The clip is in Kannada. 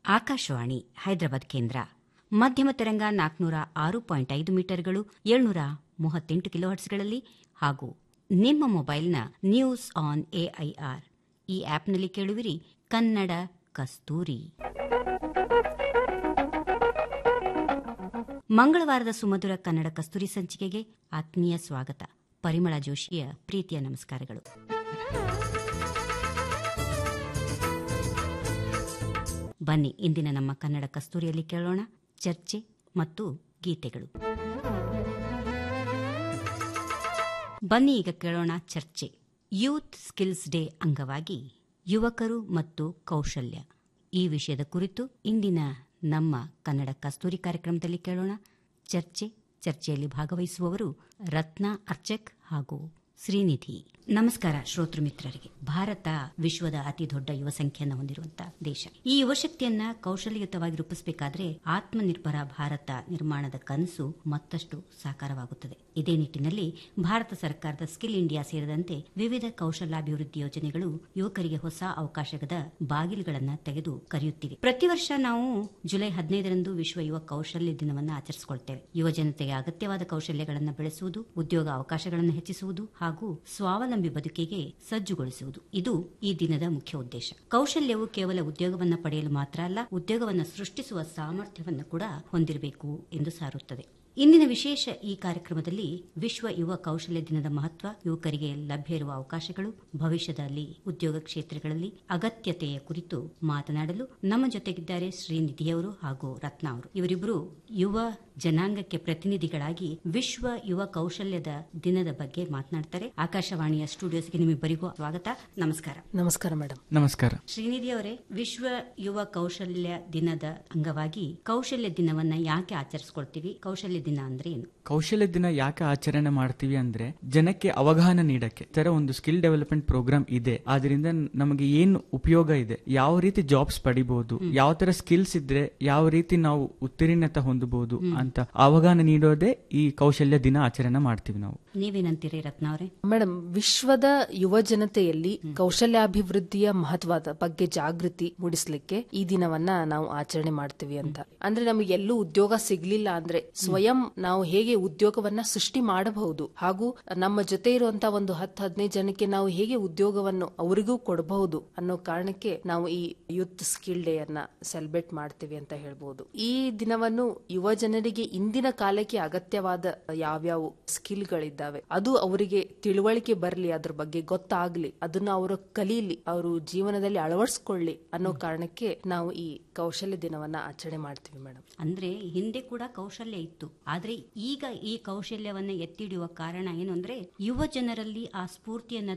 ಆಕಾಶವಾಣಿ ಹೈದರಾಬಾದ್ ಕೇಂದ್ರ ಮಧ್ಯಮ ತರಂಗ ನಾಲ್ಕುನೂರ ಆರು ಪಾಯಿಂಟ್ ಐದು ಮೀಟರ್ಗಳು ಏಳ್ನೂರ ಮೂವತ್ತೆಂಟು ಕಿಲೋಹರ್ಟ್ಸ್ಗಳಲ್ಲಿ ಹಾಗೂ ನಿಮ್ಮ ಮೊಬೈಲ್ನ ನ್ಯೂಸ್ ಆನ್ ಎಐಆರ್ ಈ ಆಪ್ನಲ್ಲಿ ಕೇಳುವಿರಿ ಕನ್ನಡ ಕಸ್ತೂರಿ ಮಂಗಳವಾರದ ಸುಮಧುರ ಕನ್ನಡ ಕಸ್ತೂರಿ ಸಂಚಿಕೆಗೆ ಆತ್ಮೀಯ ಸ್ವಾಗತ ಪರಿಮಳ ಜೋಶಿಯ ಪ್ರೀತಿಯ ನಮಸ್ಕಾರಗಳು ಬನ್ನಿ ಇಂದಿನ ನಮ್ಮ ಕನ್ನಡ ಕಸ್ತೂರಿಯಲ್ಲಿ ಕೇಳೋಣ ಚರ್ಚೆ ಮತ್ತು ಗೀತೆಗಳು ಬನ್ನಿ ಈಗ ಕೇಳೋಣ ಚರ್ಚೆ ಯೂತ್ ಸ್ಕಿಲ್ಸ್ ಡೇ ಅಂಗವಾಗಿ ಯುವಕರು ಮತ್ತು ಕೌಶಲ್ಯ ಈ ವಿಷಯದ ಕುರಿತು ಇಂದಿನ ನಮ್ಮ ಕನ್ನಡ ಕಸ್ತೂರಿ ಕಾರ್ಯಕ್ರಮದಲ್ಲಿ ಕೇಳೋಣ ಚರ್ಚೆ ಚರ್ಚೆಯಲ್ಲಿ ಭಾಗವಹಿಸುವವರು ರತ್ನ ಅರ್ಚಕ್ ಹಾಗೂ ಶ್ರೀನಿಧಿ ನಮಸ್ಕಾರ ಶ್ರೋತೃ ಮಿತ್ರರಿಗೆ ಭಾರತ ವಿಶ್ವದ ಅತಿ ದೊಡ್ಡ ಯುವ ಸಂಖ್ಯೆಯನ್ನು ಹೊಂದಿರುವಂತಹ ದೇಶ ಈ ಯುವಶಕ್ತಿಯನ್ನ ಕೌಶಲ್ಯಯುತವಾಗಿ ರೂಪಿಸಬೇಕಾದ್ರೆ ಆತ್ಮನಿರ್ಭರ ಭಾರತ ನಿರ್ಮಾಣದ ಕನಸು ಮತ್ತಷ್ಟು ಸಾಕಾರವಾಗುತ್ತದೆ ಇದೇ ನಿಟ್ಟಿನಲ್ಲಿ ಭಾರತ ಸರ್ಕಾರದ ಸ್ಕಿಲ್ ಇಂಡಿಯಾ ಸೇರಿದಂತೆ ವಿವಿಧ ಕೌಶಲ್ಯಾಭಿವೃದ್ಧಿ ಯೋಜನೆಗಳು ಯುವಕರಿಗೆ ಹೊಸ ಅವಕಾಶದ ಬಾಗಿಲುಗಳನ್ನು ತೆಗೆದು ಕರೆಯುತ್ತಿವೆ ಪ್ರತಿ ವರ್ಷ ನಾವು ಜುಲೈ ಹದಿನೈದರಂದು ವಿಶ್ವ ಯುವ ಕೌಶಲ್ಯ ದಿನವನ್ನು ಆಚರಿಸಿಕೊಳ್ತೇವೆ ಯುವ ಜನತೆಗೆ ಅಗತ್ಯವಾದ ಕೌಶಲ್ಯಗಳನ್ನು ಬೆಳೆಸುವುದು ಉದ್ಯೋಗ ಅವಕಾಶಗಳನ್ನು ಹೆಚ್ಚಿಸುವುದು ಹಾಗೂ ಸ್ವಾವಲಂಬಿ ಬದುಕಿಗೆ ಸಜ್ಜುಗೊಳಿಸುವುದು ಇದು ಈ ದಿನದ ಮುಖ್ಯ ಉದ್ದೇಶ ಕೌಶಲ್ಯವು ಕೇವಲ ಉದ್ಯೋಗವನ್ನು ಪಡೆಯಲು ಮಾತ್ರ ಅಲ್ಲ ಉದ್ಯೋಗವನ್ನು ಸೃಷ್ಟಿಸುವ ಸಾಮರ್ಥ್ಯವನ್ನು ಕೂಡ ಹೊಂದಿರಬೇಕು ಎಂದು ಸಾರುತ್ತದೆ ಇಂದಿನ ವಿಶೇಷ ಈ ಕಾರ್ಯಕ್ರಮದಲ್ಲಿ ವಿಶ್ವ ಯುವ ಕೌಶಲ್ಯ ದಿನದ ಮಹತ್ವ ಯುವಕರಿಗೆ ಲಭ್ಯ ಇರುವ ಅವಕಾಶಗಳು ಭವಿಷ್ಯದಲ್ಲಿ ಉದ್ಯೋಗ ಕ್ಷೇತ್ರಗಳಲ್ಲಿ ಅಗತ್ಯತೆಯ ಕುರಿತು ಮಾತನಾಡಲು ನಮ್ಮ ಜೊತೆಗಿದ್ದಾರೆ ಶ್ರೀನಿಧಿಯವರು ಹಾಗೂ ರತ್ನ ಅವರು ಇವರಿಬ್ಬರು ಯುವ ಜನಾಂಗಕ್ಕೆ ಪ್ರತಿನಿಧಿಗಳಾಗಿ ವಿಶ್ವ ಯುವ ಕೌಶಲ್ಯದ ದಿನದ ಬಗ್ಗೆ ಮಾತನಾಡ್ತಾರೆ ಆಕಾಶವಾಣಿಯ ಸ್ಟುಡಿಯೋಸ್ಗೆ ನಿಮ್ಮಿಬ್ಬರಿಗೂ ಸ್ವಾಗತ ನಮಸ್ಕಾರ ನಮಸ್ಕಾರ ಮೇಡಮ್ ನಮಸ್ಕಾರ ಶ್ರೀನಿಧಿ ಅವರೇ ವಿಶ್ವ ಯುವ ಕೌಶಲ್ಯ ದಿನದ ಅಂಗವಾಗಿ ಕೌಶಲ್ಯ ದಿನವನ್ನ ಯಾಕೆ ಆಚರಿಸ್ಕೊಳ್ತೀವಿ ಕೌಶಲ್ಯ ದಿನ ಅಂದ್ರೆ ಏನು ಕೌಶಲ್ಯ ದಿನ ಯಾಕೆ ಆಚರಣೆ ಮಾಡ್ತೀವಿ ಅಂದ್ರೆ ಜನಕ್ಕೆ ಅವಗಾಹನ ನೀಡಕ್ಕೆ ಈ ತರ ಒಂದು ಸ್ಕಿಲ್ ಡೆವಲಪ್ಮೆಂಟ್ ಪ್ರೋಗ್ರಾಮ್ ಇದೆ ಆದ್ರಿಂದ ನಮಗೆ ಏನು ಉಪಯೋಗ ಇದೆ ಯಾವ ರೀತಿ ಜಾಬ್ಸ್ ಪಡಿಬಹುದು ಯಾವ ತರ ಸ್ಕಿಲ್ಸ್ ಇದ್ರೆ ಯಾವ ರೀತಿ ನಾವು ಉತ್ತೀರ್ಣತೆ ಹೊಂದಬಹುದು ಅಂತ ಅವಗಾಹನ ನೀಡೋದೇ ಈ ಕೌಶಲ್ಯ ದಿನ ಆಚರಣೆ ಮಾಡ್ತೀವಿ ನಾವು ನೀವೇನಂತೀರಿ ರತ್ನ ಅವರೇ ಮೇಡಮ್ ವಿಶ್ವದ ಯುವ ಜನತೆಯಲ್ಲಿ ಕೌಶಲ್ಯಾಭಿವೃದ್ಧಿಯ ಮಹತ್ವದ ಬಗ್ಗೆ ಜಾಗೃತಿ ಮೂಡಿಸ್ಲಿಕ್ಕೆ ಈ ದಿನವನ್ನ ನಾವು ಆಚರಣೆ ಮಾಡ್ತೀವಿ ಅಂತ ಅಂದ್ರೆ ನಮಗೆ ಎಲ್ಲೂ ಉದ್ಯೋಗ ಸಿಗ್ಲಿಲ್ಲ ಅಂದ್ರೆ ಸ್ವಯಂ ನಾವು ಹೇಗೆ ಉದ್ಯೋಗವನ್ನ ಸೃಷ್ಟಿ ಮಾಡಬಹುದು ಹಾಗೂ ನಮ್ಮ ಜೊತೆ ಇರುವಂತ ಒಂದು ಹತ್ತು ಹದಿನೈದು ಜನಕ್ಕೆ ನಾವು ಹೇಗೆ ಉದ್ಯೋಗವನ್ನು ಅವರಿಗೂ ಕೊಡಬಹುದು ಅನ್ನೋ ಕಾರಣಕ್ಕೆ ನಾವು ಈ ಯೂತ್ ಸ್ಕಿಲ್ ಡೇ ಅನ್ನ ಸೆಲೆಬ್ರೇಟ್ ಮಾಡ್ತೀವಿ ಅಂತ ಹೇಳ್ಬಹುದು ಈ ದಿನವನ್ನು ಯುವ ಜನರಿಗೆ ಇಂದಿನ ಕಾಲಕ್ಕೆ ಅಗತ್ಯವಾದ ಯಾವ್ಯಾವ ಸ್ಕಿಲ್ಗಳಿದ್ದಾವೆ ಅದು ಅವರಿಗೆ ತಿಳುವಳಿಕೆ ಬರಲಿ ಅದ್ರ ಬಗ್ಗೆ ಗೊತ್ತಾಗ್ಲಿ ಅದನ್ನ ಅವರು ಕಲೀಲಿ ಅವರು ಜೀವನದಲ್ಲಿ ಅಳವಡಿಸ್ಕೊಳ್ಳಿ ಅನ್ನೋ ಕಾರಣಕ್ಕೆ ನಾವು ಈ ಕೌಶಲ್ಯ ದಿನವನ್ನ ಆಚರಣೆ ಮಾಡ್ತೀವಿ ಮೇಡಮ್ ಅಂದ್ರೆ ಹಿಂದೆ ಕೂಡ ಕೌಶಲ್ಯ ಇತ್ತು ಆದ್ರೆ ಈಗ ಈ ಕೌಶಲ್ಯವನ್ನ ಎತ್ತಿಡುವ ಕಾರಣ ಏನು ಅಂದ್ರೆ ಯುವ ಜನರಲ್ಲಿ ಆ ಸ್ಫೂರ್ತಿಯನ್ನ